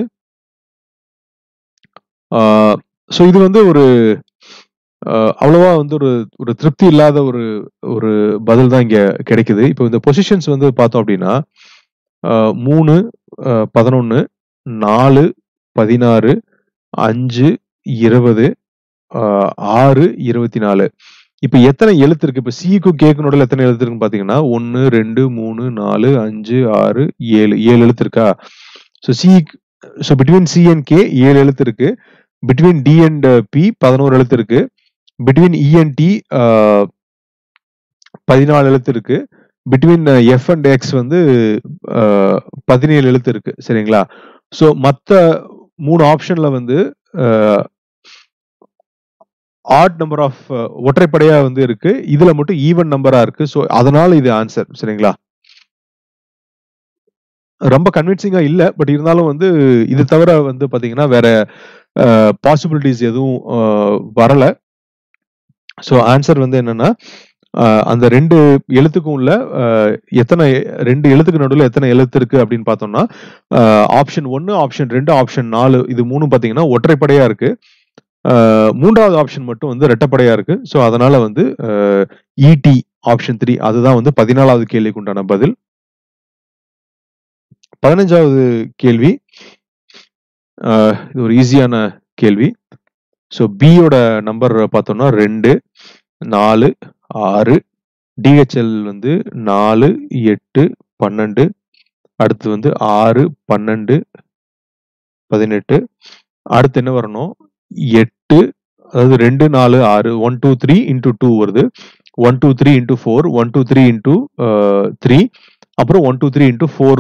ஸோ இது வந்து ஒரு அவ்வளவா வந்து ஒரு ஒரு திருப்தி இல்லாத ஒரு ஒரு பதில் தான் இங்க கிடைக்குது இப்போ இந்த பொசிஷன்ஸ் வந்து பார்த்தோம் அப்படின்னா மூணு பதினொன்று நாலு பதினாறு அஞ்சு இருபது ஆறு இருபத்தி நாலு இப்போ எத்தனை எழுத்து இருக்கு இப்போ சிக்கும் கேக்கு நோடல எத்தனை எழுத்து இருக்குன்னு பார்த்தீங்கன்னா ஒன்று ரெண்டு மூணு நாலு அஞ்சு ஆறு ஏழு ஏழு எழுத்து இருக்கா so C so between C and K ஏழு எழுத்து இருக்கு பிட்வீன் டி அண்ட் பி பதினோரு எழுத்து இருக்கு பிட்வீன் இ அண்ட் டி பதினாலு எழுத்து இருக்கு பிட்வீன் எஃப் அண்ட் எக்ஸ் வந்து பதினேழு எழுத்து இருக்கு சரிங்களா ஸோ மற்ற மூணு ஆப்ஷன்ல வந்து ஆட் நம்பர் ஆஃப் ஒற்றைப்படையா வந்து இருக்கு இதுல மட்டும் ஈவன் நம்பரா இருக்கு ஸோ அதனால இது ஆன்சர் சரிங்களா ரொம்ப கன்வின்சிங்கா இல்ல பட் இருந்தாலும் வந்து இது தவிர வந்து பாத்தீங்கன்னா வேற பாசிபிலிட்டிஸ் எதுவும் வரல ஸோ ஆன்சர் வந்து என்னன்னா அந்த ரெண்டு எழுத்துக்கும் உள்ள எத்தனை ரெண்டு எழுத்துக்கு நடுவில் எத்தனை எழுத்து இருக்கு அப்படின்னு பார்த்தோம்னா ஆப்ஷன் ஒன்று ஆப்ஷன் ரெண்டு ஆப்ஷன் நாலு இது மூணும் பார்த்தீங்கன்னா ஒற்றைப்படையா இருக்கு மூன்றாவது ஆப்ஷன் மட்டும் வந்து ரெட்டப்படையா இருக்கு ஸோ அதனால வந்து இடி ஆப்ஷன் த்ரீ அதுதான் வந்து பதினாலாவது கேள்விக்கு உண்டான பதில் பதினஞ்சாவது கேள்வி இது ஒரு ஈஸியான கேள்வி ஸோ பியோட நம்பர் பார்த்தோம்னா ரெண்டு நாலு ஆறு டிஹெச்எல் வந்து நாலு எட்டு பன்னெண்டு அடுத்து வந்து ஆறு பன்னெண்டு பதினெட்டு அடுத்து என்ன வரணும் எட்டு அதாவது ரெண்டு நாலு ஆறு one two three into two வருது one two three into four one two three into three அப்புறம் one two three into four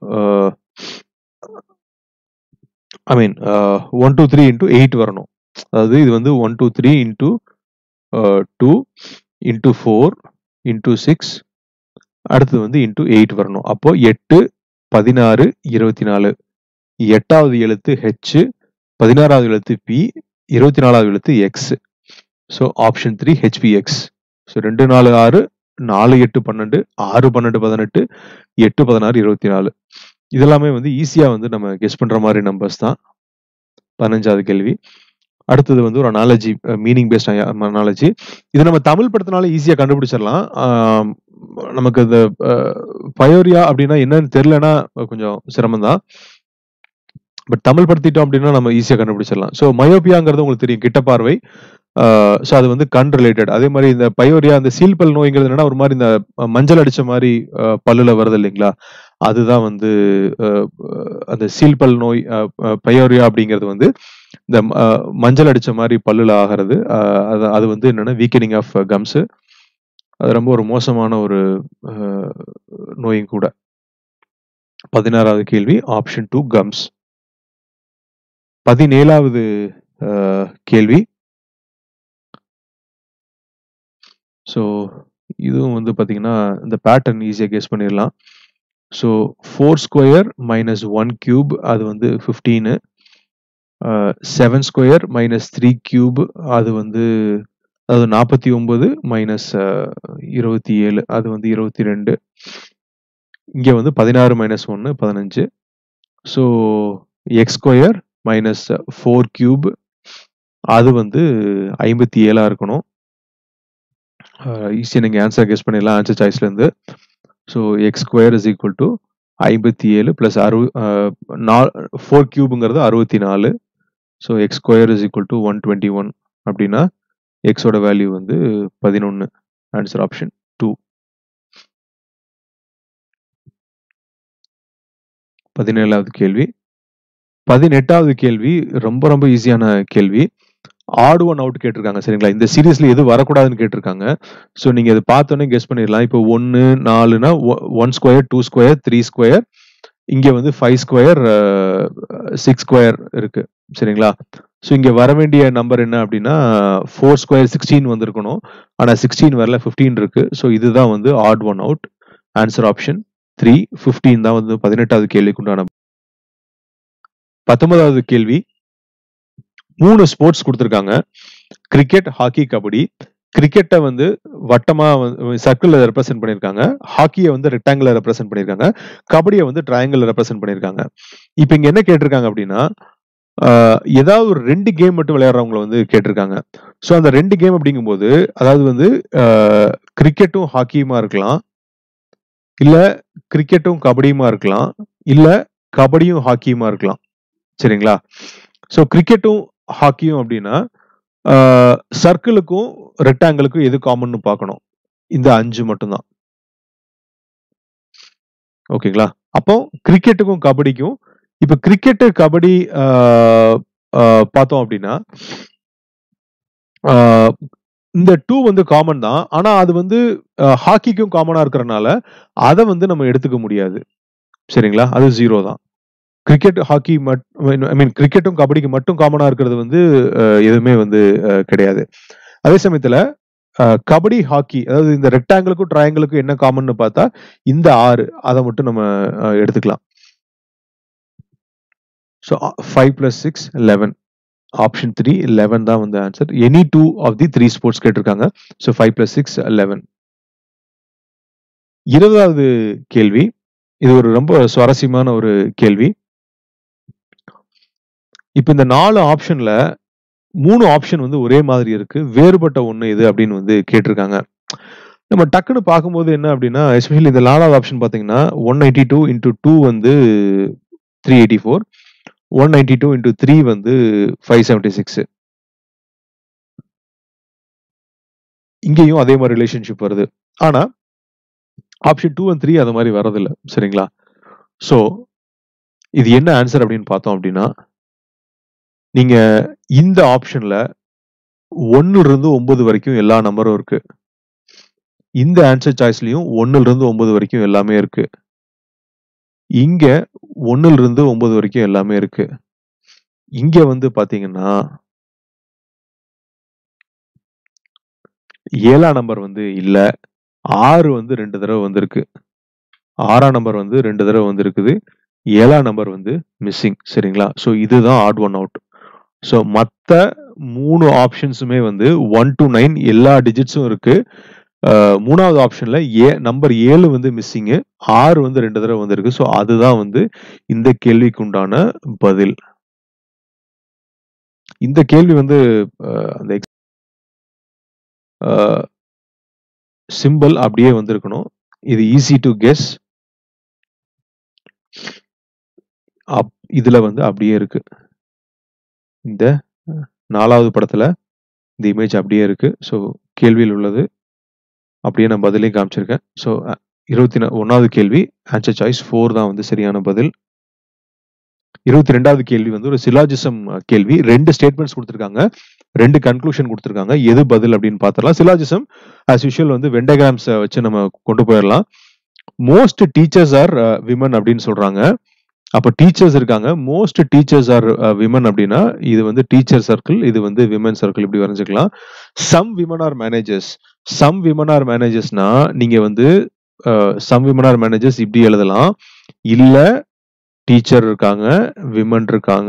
I mean one two three into eight வரணும் அதாவது இது வந்து one two three into two into four into six அடுத்தது வந்து into eight வரணும் அப்போ எட்டு பதினாறு இருபத்தி நாலு எட்டாவது எழுத்து ஹெச் பதினாறாவது எழுத்து பி இருபத்தி நாலாவது எழுத்து X so option three HP X so ரெண்டு நாலு ஆறு நாலு எட்டு பன்னெண்டு ஆறு பன்னெண்டு பதினெட்டு எட்டு பதினாறு இருபத்தி நாலு இதெல்லாமே வந்து ஈஸியாக வந்து நம்ம கெஸ் பண்ணுற மாதிரி நம்பர்ஸ் தான் பதினஞ்சாவது கேள்வி அடுத்தது வந்து ஒரு அனாலஜி மீனிங் பேஸ்ட் அனாலஜி இது நம்ம தமிழ் படத்தினால ஈஸியாக கண்டுபிடிச்சிடலாம் நமக்கு இந்த பயோரியா அப்படின்னா என்னன்னு தெரிலனா கொஞ்சம் சிரமம் தான் பட் தமிழ் படுத்திட்டோம் அப்படின்னா நம்ம ஈஸியாக கண்டுபிடிச்சிடலாம் ஸோ மயோபியாங்கிறது உங்களுக்கு தெரியும் கிட்ட பார்வை ஸோ அது வந்து கண் ரிலேட்டட் அதே மாதிரி இந்த பயோரியா அந்த சீல்பல் நோய்ங்கிறது என்னன்னா ஒரு மாதிரி இந்த அஹ், மஞ்சள் அடிச்ச மாதிரி அஹ், பல்லுல வருது இல்லைங்களா அதுதான் வந்து அஹ், அஹ், அந்த சீல்பல் நோய் பயோரியா அப்படிங்கிறது வந்து இந்த அஹ், மஞ்சள் அடிச்ச மாதிரி பல்லுல ஆகிறது அஹ், அது அது வந்து என்னன்னா வீக்கனிங் ஆஃப் கம்ஸ் அது ரொம்ப ஒரு மோசமான ஒரு அஹ், நோயும் கூட பதினாறாவது கேள்வி ஆப்ஷன் டூ கம்ஸ் பதினேழாவது அஹ், கேள்வி ஸோ இதுவும் வந்து பார்த்தீங்கன்னா இந்த பேட்டர்ன் ஈஸியாக கெஸ் பண்ணிடலாம் so four square minus one cube அது வந்து fifteen seven square minus three cube அது வந்து அதாவது நாற்பத்தி ஒன்பது மைனஸ் இருபத்தி ஏழு அது வந்து இருபத்தி ரெண்டு இங்கே வந்து பதினாறு மைனஸ் ஒன்று பதினஞ்சு so X square minus four cube அது வந்து ஐம்பத்தி ஏழாக இருக்கணும் ஈஸியாக நீங்கள் ஆன்சர் கெஸ் பண்ணிடலாம் ஆன்சர் சாய்ஸ்லேருந்து so X square is equal to ஐம்பத்தி ஏழு ப்ளஸ் அறு நா ஃபோர் கியூபுங்கிறது அறுபத்தி நாலு so X square is equal to one twenty one அப்படின்னா எக்ஸோட வேல்யூ வந்து பதினொன்று ஆன்சர் ஆப்ஷன் டூ பதினேழாவது கேள்வி பதினெட்டாவது கேள்வி ரொம்ப ரொம்ப ஈஸியான கேள்வி ஆடு ஒன் அவுட் கேட்டிருக்காங்க சரிங்களா இந்த சீரீஸ்ல எது வரக்கூடாதுன்னு கேட்டிருக்காங்க ஸோ நீங்க இது பார்த்தோன்னே கெஸ் பண்ணிடலாம் இப்போ ஒன்று நாலுனா one square two square three square இங்க வந்து ஃபைவ் ஸ்கொயர் சிக்ஸ் ஸ்கொயர் இருக்கு சரிங்களா ஸோ இங்க வர வேண்டிய நம்பர் என்ன அப்படின்னா ஃபோர் ஸ்கொயர் சிக்ஸ்டீன் வந்திருக்கணும் ஆனா சிக்ஸ்டீன் வரல ஃபிஃப்டீன் இருக்கு ஸோ இதுதான் வந்து odd one out answer option three fifteen தான் வந்து பதினெட்டாவது கேள்விக்கு உண்டான பத்தொன்பதாவது கேள்வி மூணு ஸ்போர்ட்ஸ் கொடுத்துருக்காங்க கிரிக்கெட் ஹாக்கி கபடி கிரிக்கெட்டை வந்து வட்டமா சர்க்கிள் ரெப்ரசென்ட் பண்ணியிருக்காங்க ஹாக்கியை வந்து ரெக்டாங்கிள் ரெப்ரசென்ட் பண்ணியிருக்காங்க கபடியை வந்து ட்ரையாங்கிள் ரெப்ரசென்ட் பண்ணியிருக்காங்க இப்போ இங்க என்ன கேட்டிருக்காங்க அப்படின்னா ஆஹ், ஏதாவது ஒரு ரெண்டு கேம் மட்டும் விளையாடுறவங்கள வந்து கேட்டிருக்காங்க ஸோ அந்த ரெண்டு கேம் அப்படிங்கும்போது அதாவது வந்து கிரிக்கெட்டும் ஹாக்கியுமா இருக்கலாம் இல்ல கிரிக்கெட்டும் கபடியுமா இருக்கலாம் இல்ல கபடியும் ஹாக்கியுமா இருக்கலாம் சரிங்களா ஸோ கிரிக்கெட்டும் ஹாக்கியும் அப்படின்னா சர்க்கிளுக்கும் ரெக்டாங்கிளுக்கும் எது காமன்னு பார்க்கணும் இந்த அஞ்சு மட்டும்தான் ஓகேங்களா அப்போ கிரிக்கெட்டுக்கும் கபடிக்கும் இப்ப கிரிக்கெட்டு கபடி ஆஹ், ஆஹ், பார்த்தோம் அப்படின்னா ஆஹ், இந்த டூ வந்து காமன் தான் ஆனா அது வந்து ஹாக்கிக்கும் காமனா இருக்கிறனால அதை வந்து நம்ம எடுத்துக்க முடியாது சரிங்களா அது ஜீரோ தான் கிரிக்கெட் ஹாக்கி ஐ மீன் கிரிக்கெட்டும் கபடிக்கு மட்டும் காமனா இருக்கிறது வந்து அஹ், எதுவுமே வந்து அஹ், கிடையாது அதே சமயத்துல அஹ், கபடி ஹாக்கி அதாவது இந்த ரெக்டாங்கிளுக்கும் ட்ரையாங்கிளுக்கும் என்ன காமன்னு பார்த்தா இந்த ஆறு அதை மட்டும் நம்ம அஹ், எடுத்துக்கலாம் so five plus six eleven option three eleven தான் வந்து answer any two of the three sports கேட்டிருக்காங்க so five plus six eleven இருபதாவது கேள்வி இது ஒரு ரொம்ப சுவாரஸ்யமான ஒரு கேள்வி இப்போ இந்த நாலு ஆப்ஷன்ல மூணு ஆப்ஷன் வந்து ஒரே மாதிரி இருக்கு வேறுபட்ட ஒண்ணு இது அப்படின்னு வந்து கேட்டிருக்காங்க நம்ம டக்குன்னு பார்க்கும்போது என்ன அப்படின்னா எஸ்பெஷலி இந்த நாலாவது ஆப்ஷன் பார்த்தீங்கன்னா one ninety two into two வந்து three eighty four one ninety two into three வந்து ஃபைவ் செவன்டி சிக்ஸ் இங்கேயும் அதே மாதிரி ரிலேஷன்ஷிப் வருது ஆனா ஆப்ஷன் டூ அண்ட் த்ரீ அது மாதிரி வரதில்லை சரிங்களா ஸோ இது என்ன ஆன்சர் அப்படின்னு பார்த்தோம் அப்படின்னா நீங்க இந்த ஆப்ஷன்ல ஒன்னுல இருந்து ஒன்பது வரைக்கும் எல்லா நம்பரும் இருக்கு இந்த ஆன்சர் சாய்ஸ்லயும் ஒன்னுல இருந்து ஒன்பது வரைக்கும் எல்லாமே இருக்கு இங்க ஒன்னுல இருந்து ஒன்பது வரைக்கும் எல்லாமே இருக்கு இங்க வந்து பாத்தீங்கன்னா ஏழாம் நம்பர் வந்து இல்ல ஆறு வந்து ரெண்டு தடவை வந்திருக்கு ஆறாம் நம்பர் வந்து ரெண்டு தடவை வந்திருக்குது ஏழாம் நம்பர் வந்து மிஸ்ஸிங் சரிங்களா ஸோ இதுதான் ஆட் ஒன் அவுட் ஸோ மற்ற மூணு ஆப்ஷன்ஸுமே வந்து ஒன் டு நைன் எல்லா டிஜிட்ஸும் இருக்கு அஹ் மூணாவது ஆப்ஷன்ல ஏ நம்பர் ஏழு வந்து மிஸ்ஸிங்கு ஆறு வந்து ரெண்டு தடவை வந்திருக்கு ஸோ அதுதான் வந்து இந்த கேள்விக்கு உண்டான பதில் இந்த கேள்வி வந்து அஹ், அந்த சிம்பிள் அப்படியே வந்திருக்கணும் இது ஈஸி டு கெஸ் அப் இதுல வந்து அப்படியே இருக்கு இந்த நாலாவது படத்துல இந்த இமேஜ் அப்படியே இருக்கு ஸோ கேள்வியில் உள்ளது அப்படியே நான் பதிலையும் காமிச்சிருக்கேன் ஸோ இருபத்தி ஒன்றாவது கேள்வி ஆன்சர் சாய்ஸ் ஃபோர் தான் வந்து சரியான பதில் இருபத்தி ரெண்டாவது கேள்வி வந்து ஒரு சிலாஜிசம் கேள்வி ரெண்டு ஸ்டேட்மெண்ட்ஸ் கொடுத்துருக்காங்க ரெண்டு கன்க்ளூஷன் கொடுத்துருக்காங்க எது பதில் அப்படின்னு பார்த்தரலாம் சிலாஜிசம் ஆஸ் யூஷுவல் வந்து வெண்டகிராம்ஸ் வச்சு நம்ம கொண்டு போயிடலாம் மோஸ்ட் டீச்சர்ஸ் ஆர் விமன் அப்படின்னு சொல்றாங்க அப்போ டீச்சர்ஸ் இருக்காங்க மோஸ்ட் டீச்சர்ஸ் ஆர் விமன் அப்படின்னா இது வந்து டீச்சர் சர்க்கிள் இது வந்து விமன் சர்க்கிள் இப்படி வரைஞ்சுக்கலாம் some women are managers some women are மேனேஜர்ஸ்னா நீங்க வந்து சம் விமன் ஆர் மேனேஜர்ஸ் இப்படி எழுதலாம் இல்ல டீச்சர் இருக்காங்க விமன் இருக்காங்க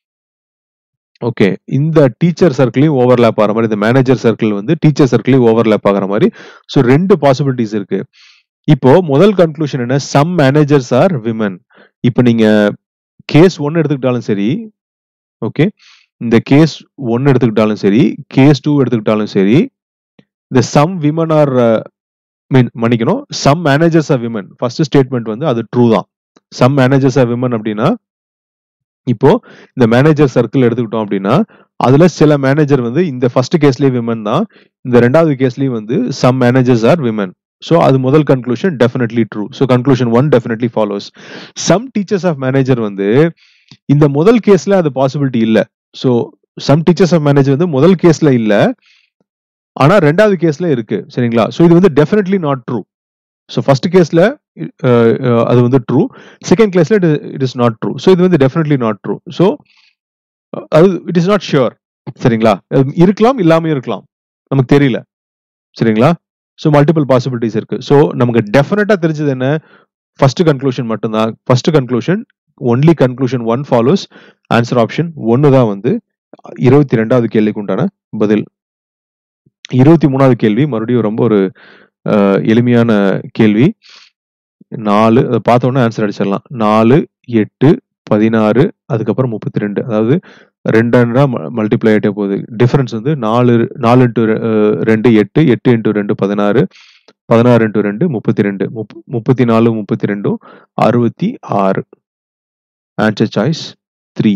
ஓகே இந்த டீச்சர் சர்க்கிளையும் ஓவர்லேப் ஆகிற மாதிரி இந்த மேனேஜர் சர்க்கிள் வந்து டீச்சர் சர்க்கிளையும் ஓவர்லேப் ஆகிற மாதிரி ஸோ ரெண்டு பாசிபிலிட்டிஸ் இருக்கு இப்போ முதல் கன்க்ளூஷன் என்ன சம் மேனேஜர்ஸ் ஆர் விமன் இப்போ நீங்க கேஸ் ஒன்னு எடுத்துக்கிட்டாலும் சரி ஓகே இந்த கேஸ் ஒன்னு எடுத்துக்கிட்டாலும் சரி கேஸ் டூ எடுத்துக்கிட்டாலும் சரி இந்த சம் விமன் ஆர் மீன் மன்னிக்கணும் some managers are women first statement வந்து அது ட்ரூ தான் சம் மேனேஜர்ஸ் ஆர் விமன் அப்படின்னா இப்போ இந்த மேனேஜர் சர்க்கிள் எடுத்துக்கிட்டோம் அப்படின்னா அதுல சில மேனேஜர் வந்து இந்த ஃபர்ஸ்ட் கேஸ்லயே விமன் தான் இந்த ரெண்டாவது கேஸ்லயும் வந்து some managers are women so அது முதல் conclusion definitely true so conclusion one definitely follows some teachers of manager வந்து இந்த முதல் கேஸ்ல அது பாசிபிலிட்டி இல்லை so some teachers of manager வந்து முதல் கேஸ்ல இல்லை ஆனா ரெண்டாவது கேஸ்ல இருக்கு சரிங்களா ஸோ இது வந்து definitely not true so first கேஸ்ல அது வந்து ட்ரூ செகண்ட் கேஸ்ல it is not true so இது வந்து டெஃபினெட்லி நாட் ட்ரூ ஸோ அது இட் இஸ் நாட் ஷியோர் சரிங்களா இருக்கலாம் இல்லாம இருக்கலாம் நமக்கு தெரியல சரிங்களா ஸோ மல்டிபிள் பாசிபிலிட்டிஸ் இருக்கு ஸோ நமக்கு டெஃபினட்டா தெரிஞ்சது என்ன ஃபர்ஸ்ட் கன்க்ளூஷன் மட்டும்தான் first conclusion only conclusion one follows answer option ஒன்று தான் வந்து இருபத்தி ரெண்டாவது கேள்விக்கு உண்டான பதில் இருபத்தி மூணாவது கேள்வி மறுபடியும் ரொம்ப ஒரு எளிமையான கேள்வி நாலு அதை பார்த்தோன்னே ஆன்சர் அடிச்சிடலாம் நாலு எட்டு பதினாறு அதுக்கப்புறம் முப்பத்தி ரெண்டு அதாவது ரெண்டா மல்டிப்ளை ஆகிட்டே போகுது டிஃபரன்ஸ் வந்து நாலு நாலு இன்ட்டு ரெண்டு எட்டு எட்டு இன்ட்டு ரெண்டு பதினாறு பதினாறு இன்ட்டு ரெண்டு முப்பத்தி ரெண்டு முப்பத்தி நாலு முப்பத்தி ரெண்டும் அறுபத்தி ஆறு ஆன்சர் சாய்ஸ் த்ரீ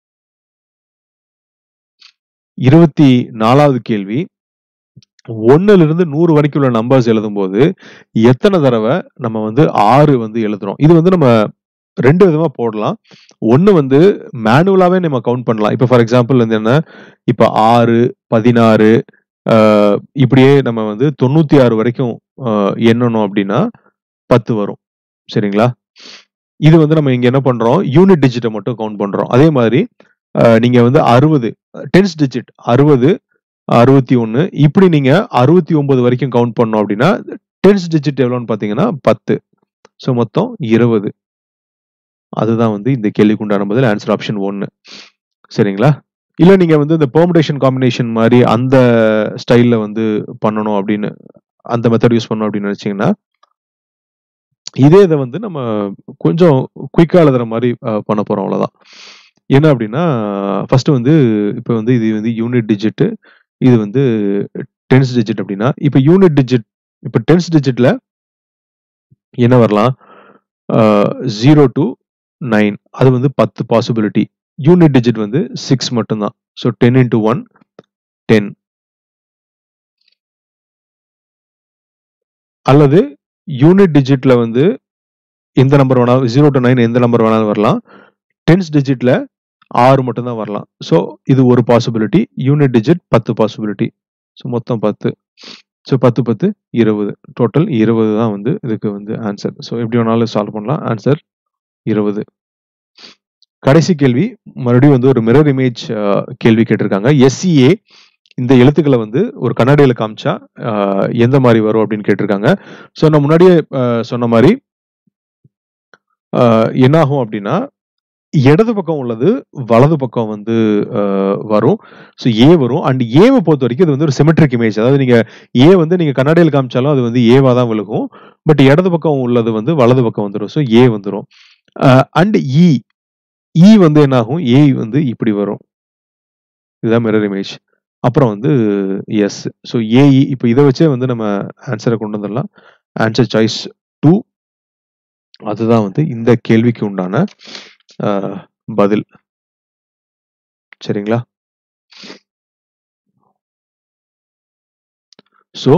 இருபத்தி நாலாவது கேள்வி ஒன்னுல இருந்து நூறு வரைக்கும் உள்ள நம்பர்ஸ் எழுதும் போது எத்தனை தடவை நம்ம வந்து ஆறு வந்து எழுதுறோம் இது வந்து நம்ம ரெண்டு விதமா போடலாம் ஒன்னு வந்து மேனுவலாவே நம்ம கவுண்ட் பண்ணலாம் இப்ப ஃபார் எக்ஸாம்பிள் வந்து என்ன இப்ப ஆறு பதினாறு இப்படியே நம்ம வந்து தொண்ணூத்தி ஆறு வரைக்கும் எண்ணணும் அப்படின்னா பத்து வரும் சரிங்களா இது வந்து நம்ம இங்க என்ன பண்றோம் யூனிட் டிஜிட்டை மட்டும் கவுண்ட் பண்றோம் அதே மாதிரி நீங்க வந்து அறுபது டென்ஸ் டிஜிட் அறுபது அறுபத்தி ஒன்று இப்படி நீங்க அறுபத்தி ஒன்பது வரைக்கும் கவுண்ட் பண்ணோம் அப்படின்னா டென்ஸ் டிஜிட் எவ்வளோன்னு பார்த்தீங்கன்னா பத்து ஸோ மொத்தம் இருபது அதுதான் வந்து இந்த கேள்விக்கு உண்டான பதில் ஆன்சர் ஆப்ஷன் ஒன்று சரிங்களா இல்லை நீங்கள் வந்து இந்த பெர்முடேஷன் காம்பினேஷன் மாதிரி அந்த ஸ்டைலில் வந்து பண்ணணும் அப்படின்னு அந்த மெத்தட் யூஸ் பண்ணணும் அப்படின்னு நினச்சிங்கன்னா இதே இதை வந்து நம்ம கொஞ்சம் குயிக்காக எழுதுற மாதிரி பண்ண போகிறோம் அவ்வளோதான் என்ன அப்படின்னா ஃபர்ஸ்ட் வந்து இப்போ வந்து இது வந்து யூனிட் டிஜிட்டு இது வந்து டென்ஸ் டிஜிட் அப்படின்னா இப்போ யூனிட் டிஜிட் இப்போ டென்ஸ் டிஜிட்ல என்ன வரலாம் ஜீரோ டு நைன் அது வந்து பத்து பாசிபிலிட்டி யூனிட் டிஜிட் வந்து சிக்ஸ் மட்டும்தான் so ten into one ten அல்லது யூனிட் டிஜிட்ல வந்து எந்த நம்பர் வேணாலும் ஜீரோ டு நைன் எந்த நம்பர் வேணாலும் வரலாம் டென்ஸ் டிஜிட்ல ஆறு மட்டும்தான் வரலாம் ஸோ இது ஒரு பாசிபிலிட்டி யூனிட் டிஜிட் பத்து பாசிபிலிட்டி ஸோ மொத்தம் பத்து ஸோ பத்து பத்து இருபது டோட்டல் இருபது தான் வந்து இதுக்கு வந்து ஆன்சர் ஸோ எப்படி வேணாலும் சால்வ் பண்ணலாம் ஆன்சர் இருபது கடைசி கேள்வி மறுபடியும் வந்து ஒரு மிரர் இமேஜ் கேள்வி கேட்டிருக்காங்க எஸ்சிஏ இந்த எழுத்துக்களை வந்து ஒரு கண்ணாடியில் காமிச்சா எந்த மாதிரி வரும் அப்படின்னு கேட்டிருக்காங்க ஸோ நான் முன்னாடியே சொன்ன மாதிரி என்னாகும் அப்படின்னா இடது பக்கம் உள்ளது வலது பக்கம் வந்து வரும் ஸோ ஏ வரும் அண்ட் ஏவை பொறுத்த வரைக்கும் இது வந்து ஒரு சிமெட்ரிக் இமேஜ் அதாவது நீங்க ஏ வந்து நீங்க கண்ணாடியில் காமிச்சாலும் அது வந்து ஏவா தான் விழுகும் பட் இடது பக்கம் உள்ளது வந்து வலது பக்கம் வந்துடும் ஸோ ஏ வந்துடும் அண்ட் இ இ வந்து என்ன ஆகும் ஏ வந்து இப்படி வரும் இதுதான் மிரர் இமேஜ் அப்புறம் வந்து எஸ் ஸோ ஏஇ இப்போ இதை வச்சே வந்து நம்ம ஆன்சரை கொண்டு வந்துடலாம் ஆன்சர் சாய்ஸ் டூ அதுதான் வந்து இந்த கேள்விக்கு உண்டான பதில் சரிங்களா ஸோ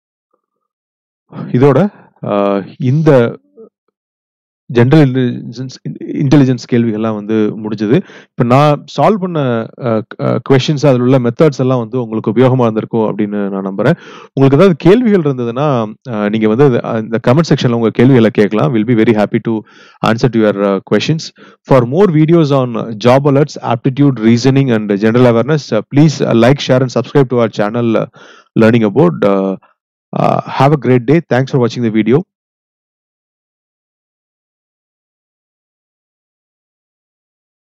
இதோட ஆஹ், இந்த ஜென்ரல் இன்டெலிஜென்ஸ் இன்டெலிஜென்ஸ் கேள்விகள்லாம் வந்து முடிஞ்சது இப்போ நான் சால்வ் பண்ண கொஷின்ஸ் அதில் உள்ள மெத்தட்ஸ் எல்லாம் வந்து உங்களுக்கு உபயோகமாக இருந்திருக்கும் அப்படின்னு நான் நம்புறேன் உங்களுக்கு ஏதாவது கேள்விகள் இருந்ததுன்னா அஹ், நீங்க வந்து அது- இந்த கமெண்ட் செக்ஷன்ல உங்க கேள்விகளை கேட்கலாம் will be very happy to answer to your questions for more videos on job alerts aptitude reasoning and general awareness please like share and subscribe to our channel learning about have a great day thanks for வாட்சிங் the video